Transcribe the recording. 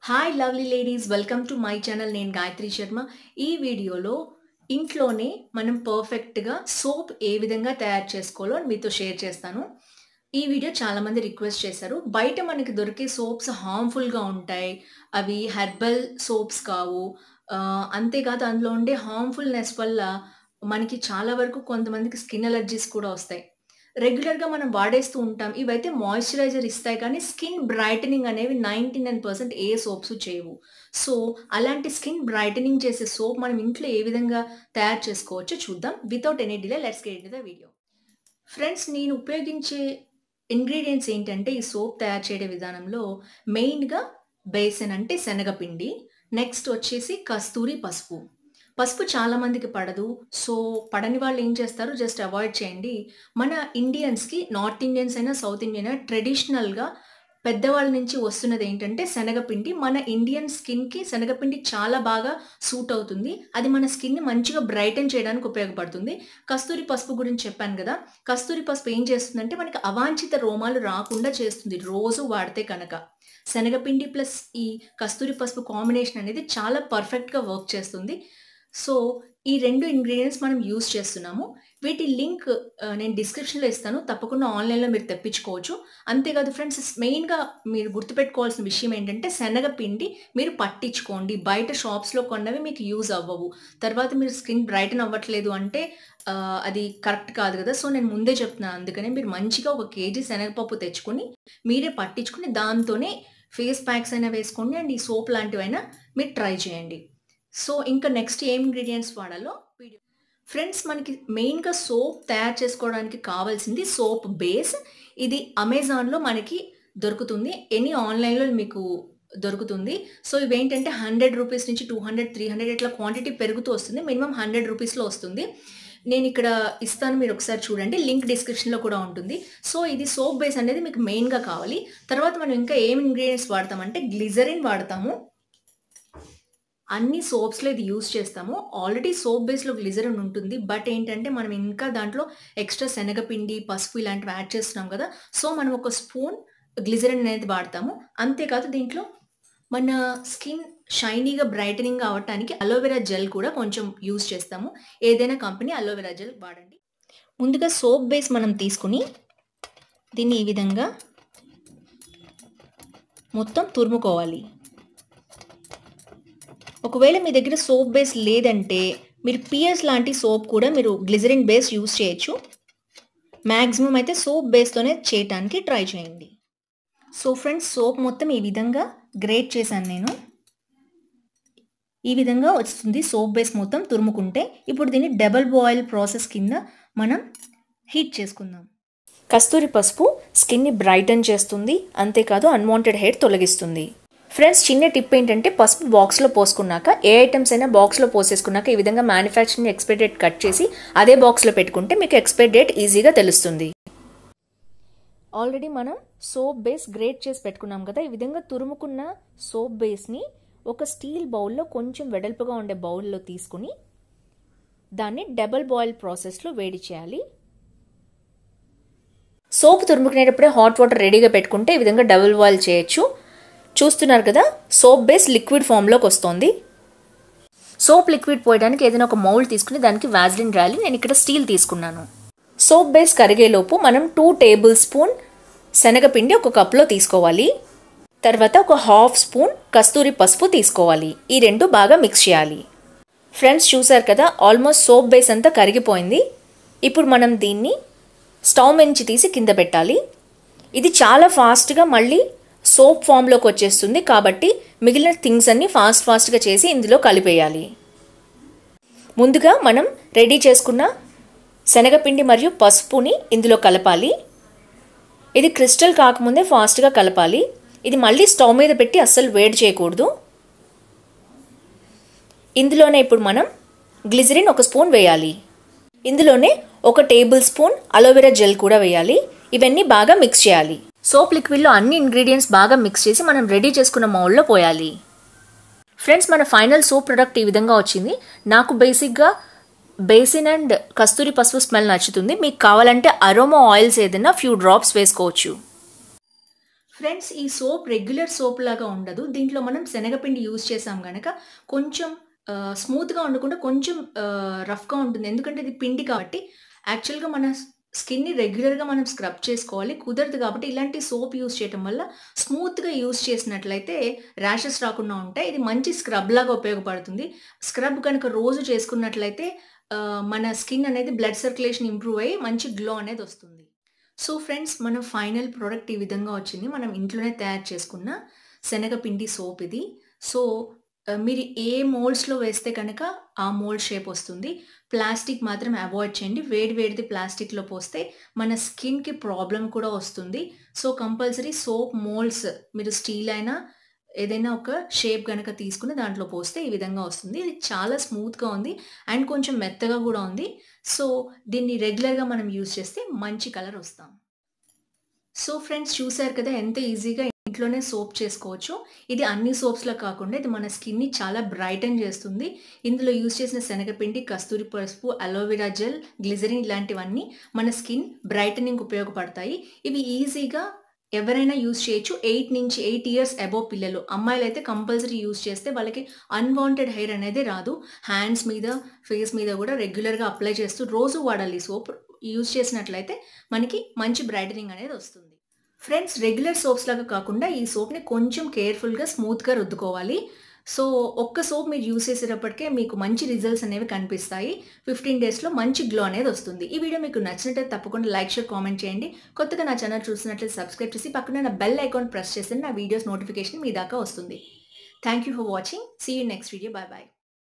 hi lovely ladies welcome to my channel నేను గాయత్రి శర్మ ఈ వీడియోలో ఇంట్లోనే మనం పర్ఫెక్ట్గా సోప్ ఏ విధంగా తయారు చేసుకోవాలో మీతో షేర్ చేస్తాను ఈ వీడియో చాలామంది రిక్వెస్ట్ చేశారు బయట మనకి దొరికే సోప్స్ హార్మ్ఫుల్గా ఉంటాయి అవి హెర్బల్ సోప్స్ కావు ఆ, అంతేకాదు అందులో ఉండే హార్మ్ఫుల్నెస్ వల్ల మనకి చాలా వరకు కొంతమందికి స్కిన్ అలర్జీస్ కూడా వస్తాయి రెగ్యులర్గా మనం వాడేస్తూ ఉంటాం ఇవైతే మాయిశ్చరైజర్ ఇస్తాయి కానీ స్కిన్ బ్రైటనింగ్ అనేవి నైంటీ నైన్ పర్సెంట్ ఏ సోప్స్ చేయవు సో అలాంటి స్కిన్ బ్రైటనింగ్ చేసే సోప్ మనం ఇంట్లో ఏ విధంగా తయారు చేసుకోవచ్చో చూద్దాం without any delay let's get the video friends నేను ఉపయోగించే ఇంగ్రీడియంట్స్ ఏంటంటే ఈ సోప్ తయారు చేయడే విధానంలో మెయిన్గా బేసన్ అంటే శనగపిండి నెక్స్ట్ వచ్చేసి కస్తూరి పసుపు పసుపు చాలా మందికి పడదు సో పడని వాళ్ళు ఏం చేస్తారు జస్ట్ అవాయిడ్ చేయండి మన ఇండియన్స్కి నార్త్ ఇండియన్స్ అయినా సౌత్ ఇండియన్ అయినా ట్రెడిషనల్గా పెద్దవాళ్ళ నుంచి వస్తున్నది ఏంటంటే శనగపిండి మన ఇండియన్ స్కిన్కి శనగపిండి చాలా బాగా సూట్ అవుతుంది అది మన స్కిన్ని మంచిగా బ్రైటన్ చేయడానికి ఉపయోగపడుతుంది కస్తూరి పసుపు గురించి చెప్పాను కదా కస్తూరి పసుపు ఏం చేస్తుందంటే మనకి అవాంఛిత రోమాలు రాకుండా చేస్తుంది రోజు వాడితే కనుక శనగపిండి ప్లస్ ఈ కస్తూరి పసుపు కాంబినేషన్ అనేది చాలా పర్ఫెక్ట్గా వర్క్ చేస్తుంది సో ఈ రెండు ఇంగ్రీడియంట్స్ మనం యూస్ చేస్తున్నాము వీటి లింక్ ఆ, నేను డిస్క్రిప్షన్లో ఇస్తాను తప్పకుండా ఆన్లైన్లో మీరు తెప్పించుకోవచ్చు అంతేకాదు ఫ్రెండ్స్ మెయిన్గా మీరు గుర్తుపెట్టుకోవాల్సిన విషయం ఏంటంటే శనగపిండి మీరు పట్టించుకోండి బయట షాప్స్లో కొన్నవి మీకు యూజ్ అవ్వవు తర్వాత మీరు స్కిన్ బ్రైటన్ అవ్వట్లేదు అంటే ఆ, అది కరెక్ట్ కాదు కదా సో నేను ముందే చెప్తున్నాను అందుకనే మీరు మంచిగా ఒక కేజీ శనగపప్పు తెచ్చుకొని మీరే పట్టించుకుని దాంతోనే ఫేస్ ప్యాక్స్ అయినా వేసుకోండి అండ్ ఈ సోప్ లాంటివైనా మీరు ట్రై చేయండి సో ఇంకా నెక్స్ట్ ఏం ఇంగ్రీడియంట్స్ వాడాలో వీడియో ఫ్రెండ్స్ మనకి మెయిన్గా సోప్ తయారు చేసుకోవడానికి కావాల్సింది సోప్ బేస్ ఇది అమెజాన్లో మనకి దొరుకుతుంది ఎనీ ఆన్లైన్లో మీకు దొరుకుతుంది సో ఇవేంటంటే హండ్రెడ్ రూపీస్ నుంచి టూ హండ్రెడ్ త్రీ హండ్రెడ్ ఇట్లా క్వాంటిటీ పెరుగుతూ వస్తుంది మినిమం హండ్రెడ్ రూపీస్లో వస్తుంది నేను ఇక్కడ ఇస్తాను మీరు ఒకసారి చూడండి లింక్ డిస్క్రిప్షన్లో కూడా ఉంటుంది సో ఇది సోప్ బేస్ అనేది మీకు మెయిన్గా కావాలి తర్వాత మనం ఇంకా ఏం ఇంగ్రీడియంట్స్ వాడతామంటే గ్లిజరిన్ వాడతాము అన్ని సోప్స్లో ఇది యూస్ చేస్తాము ఆల్రెడీ సోప్ బేస్లో గ్లిజరిన్ ఉంటుంది బట్ ఏంటంటే మనం ఇంకా దాంట్లో ఎక్స్ట్రా శనగపిండి పసుపు ఇలాంటివి యాడ్ చేస్తున్నాం కదా సో మనం ఒక స్పూన్ గ్లిజరిన్ అనేది వాడతాము అంతేకాదు దీంట్లో మన స్కిన్ షైనీగా బ్రైటనింగ్ అవ్వటానికి అలోవెరా జెల్ కూడా కొంచెం యూస్ చేస్తాము ఏదైనా కంపెనీ అలోవెరా జెల్ వాడండి ముందుగా సోప్ బేస్ మనం తీసుకుని దీన్ని ఈ విధంగా మొత్తం తురుముకోవాలి ఒకవేళ మీ దగ్గర సోప్ బేస్ లేదంటే మీరు పియర్స్ లాంటి సోప్ కూడా మీరు గ్లిజరిన్ బేస్ యూస్ చేయొచ్చు మ్యాక్సిమం అయితే సోప్ బేస్తోనే చేయటానికి ట్రై చేయండి సో ఫ్రెండ్స్ సోప్ మొత్తం ఈ విధంగా గ్రేట్ చేశాను నేను ఈ విధంగా వస్తుంది సోప్ బేస్ మొత్తం తురుముకుంటే ఇప్పుడు దీన్ని డబల్ బాయిల్ ప్రాసెస్ కింద మనం హీట్ చేసుకుందాం కస్తూరి పసుపు స్కిన్ని బ్రైటన్ చేస్తుంది అంతేకాదు అన్వాంటెడ్ హెయిర్ తొలగిస్తుంది ఫ్రెండ్స్ చిన్న టిప్ ఏంటంటే పసుపు బాక్స్లో పోసుకున్నాక ఏ ఐటమ్స్ అయినా బాక్స్లో పోసేసుకున్నాక ఈ విధంగా మ్యానుఫ్యాక్చరింగ్ ఎక్స్పైర్ డేట్ కట్ చేసి అదే బాక్స్లో పెట్టుకుంటే మీకు ఎక్స్పైర్ డేట్ ఈజీగా తెలుస్తుంది ఆల్రెడీ మనం సోప్ బేస్ గ్రేట్ చేసి పెట్టుకున్నాం కదా ఈ విధంగా తురుముకున్న సోప్ బేస్ని ఒక స్టీల్ బౌల్లో కొంచెం వెడల్పుగా ఉండే బౌల్లో తీసుకుని దాన్ని డబల్ బాయిల్ ప్రాసెస్లో వేడి చేయాలి సోప్ తురుముకునేటప్పుడే హాట్ వాటర్ రెడీగా పెట్టుకుంటే ఈ విధంగా డబుల్ బాయిల్ చేయొచ్చు చూస్తున్నారు కదా సోప్ బేస్ లిక్విడ్ ఫామ్లోకి వస్తుంది సోప్ లిక్విడ్ పోయడానికి ఏదైనా ఒక మౌల్డ్ తీసుకుని దానికి వ్యాజ్లిన్ రాయాలి నేను ఇక్కడ స్టీల్ తీసుకున్నాను సోప్ బేస్ కరిగేలోపు మనం టూ టేబుల్ స్పూన్ శనగపిండి ఒక కప్లో తీసుకోవాలి తర్వాత ఒక హాఫ్ స్పూన్ కస్తూరి పసుపు తీసుకోవాలి ఈ రెండు బాగా మిక్స్ చేయాలి ఫ్రెండ్స్ చూసారు కదా ఆల్మోస్ట్ సోప్ బేస్ అంతా కరిగిపోయింది ఇప్పుడు మనం దీన్ని స్టవ్ నుంచి తీసి కింద పెట్టాలి ఇది చాలా ఫాస్ట్గా మళ్ళీ సోప్ ఫామ్లోకి వచ్చేస్తుంది కాబట్టి మిగిలిన థింగ్స్ అన్ని ఫాస్ట్ ఫాస్ట్గా చేసి ఇందులో కలిపేయాలి ముందుగా మనం రెడీ చేసుకున్న శనగపిండి మరియు పసుపుని ఇందులో కలపాలి ఇది క్రిస్టల్ కాకముందే ఫాస్ట్గా కలపాలి ఇది మళ్ళీ స్టవ్ మీద పెట్టి అస్సలు వేడి చేయకూడదు ఇందులోనే ఇప్పుడు మనం గ్లిజరిన్ ఒక స్పూన్ వేయాలి ఇందులోనే ఒక టేబుల్ స్పూన్ అలోవెరా జెల్ కూడా వేయాలి ఇవన్నీ బాగా మిక్స్ చేయాలి సోప్ లిక్విడ్లో అన్ని ఇంగ్రీడియంట్స్ బాగా మిక్స్ చేసి మనం రెడీ చేసుకున్న మౌల్డ్లో పోయాలి ఫ్రెండ్స్ మన ఫైనల్ సోప్ ప్రొడక్ట్ ఈ విధంగా వచ్చింది నాకు బేసిక్గా బేసిన్ అండ్ కస్తూరి పసుపు స్మెల్ నచ్చుతుంది మీకు కావాలంటే అరోమా ఆయిల్స్ ఏదైనా ఫ్యూ డ్రాప్స్ వేసుకోవచ్చు ఫ్రెండ్స్ ఈ సోప్ రెగ్యులర్ సోప్ లాగా ఉండదు దీంట్లో మనం శనగపిండి యూజ్ చేసాం గనక కొంచెం స్మూత్గా ఉండకుండా కొంచెం రఫ్గా ఉంటుంది ఎందుకంటే ఇది పిండి కాబట్టి యాక్చువల్గా మన స్కిన్ని రెగ్యులర్గా మనం స్క్రబ్ చేసుకోవాలి కుదరదు కాబట్టి ఇలాంటి సోప్ యూస్ చేయడం వల్ల స్మూత్గా యూస్ చేసినట్లయితే ర్యాషెస్ రాకుండా ఉంటాయి ఇది మంచి స్క్రబ్ లాగా ఉపయోగపడుతుంది స్క్రబ్ కనుక రోజు చేసుకున్నట్లయితే మన స్కిన్ అనేది బ్లడ్ సర్క్యులేషన్ ఇంప్రూవ్ అయ్యి మంచి గ్లో అనేది వస్తుంది సో ఫ్రెండ్స్ మన ఫైనల్ ప్రోడక్ట్ ఈ విధంగా వచ్చింది మనం ఇంట్లోనే తయారు చేసుకున్న శనగపిండి సోప్ ఇది సో మీరు ఏ మోల్డ్స్లో వేస్తే కనుక ఆ మోల్డ్ షేప్ వస్తుంది ప్లాస్టిక్ మాత్రం అవాయిడ్ చేయండి వేడి వేడిది ప్లాస్టిక్లో పోస్తే మన స్కిన్కి ప్రాబ్లం కూడా వస్తుంది సో కంపల్సరీ సోప్ మోల్డ్స్ మీరు స్టీల్ అయినా ఏదైనా ఒక షేప్ కనుక తీసుకుని దాంట్లో పోస్తే ఈ విధంగా వస్తుంది ఇది చాలా స్మూత్గా ఉంది అండ్ కొంచెం మెత్తగా కూడా ఉంది సో దీన్ని రెగ్యులర్గా మనం యూజ్ చేస్తే మంచి కలర్ వస్తాం సో ఫ్రెండ్స్ చూసారు కదా ఎంత ఈజీగా ఇంట్లోనే సోప్ చేసుకోవచ్చు ఇది అన్ని సోప్స్లో కాకుండా ఇది మన స్కిన్ని చాలా బ్రైటన్ చేస్తుంది ఇందులో యూజ్ చేసిన శనగపిండి కస్తూరి పసుపు అలోవెరా జెల్ గ్లిజరిన్ ఇలాంటివన్నీ మన స్కిన్ బ్రైటనింగ్ ఉపయోగపడతాయి ఇవి ఈజీగా ఎవరైనా యూజ్ చేయొచ్చు ఎయిట్ నుంచి ఎయిట్ ఇయర్స్ అబోవ్ పిల్లలు అమ్మాయిలు అయితే కంపల్సరీ యూజ్ చేస్తే వాళ్ళకి అన్వాంటెడ్ హెయిర్ అనేది రాదు హ్యాండ్స్ మీద ఫేస్ మీద కూడా రెగ్యులర్గా అప్లై చేస్తూ రోజు వాడాలి సోప్ యూజ్ చేసినట్లయితే మనకి మంచి బ్రైటనింగ్ అనేది వస్తుంది ఫ్రెండ్స్ రెగ్యులర్ సోప్స్ లాగా కాకుండా ఈ సోప్ని కొంచెం కేర్ఫుల్గా స్మూత్గా రుద్దుకోవాలి సో ఒక్క సోప్ మీరు యూస్ చేసేటప్పటికే మీకు మంచి రిజల్ట్స్ అనేవి కనిపిస్తాయి ఫిఫ్టీన్ డేస్లో మంచి గ్లో అనేది వస్తుంది ఈ వీడియో మీకు నచ్చినట్లయితే తప్పకుండా లైక్ షేర్ కామెంట్ చేయండి కొత్తగా నా ఛానల్ చూసినట్లయితే సబ్స్క్రైబ్ చేసి పక్కన నా బెల్ ఐకాన్ ప్రెస్ చేస్తే నా వీడియోస్ నోటిఫికేషన్ మీ దాకా వస్తుంది thank you for watching see you next video bye bye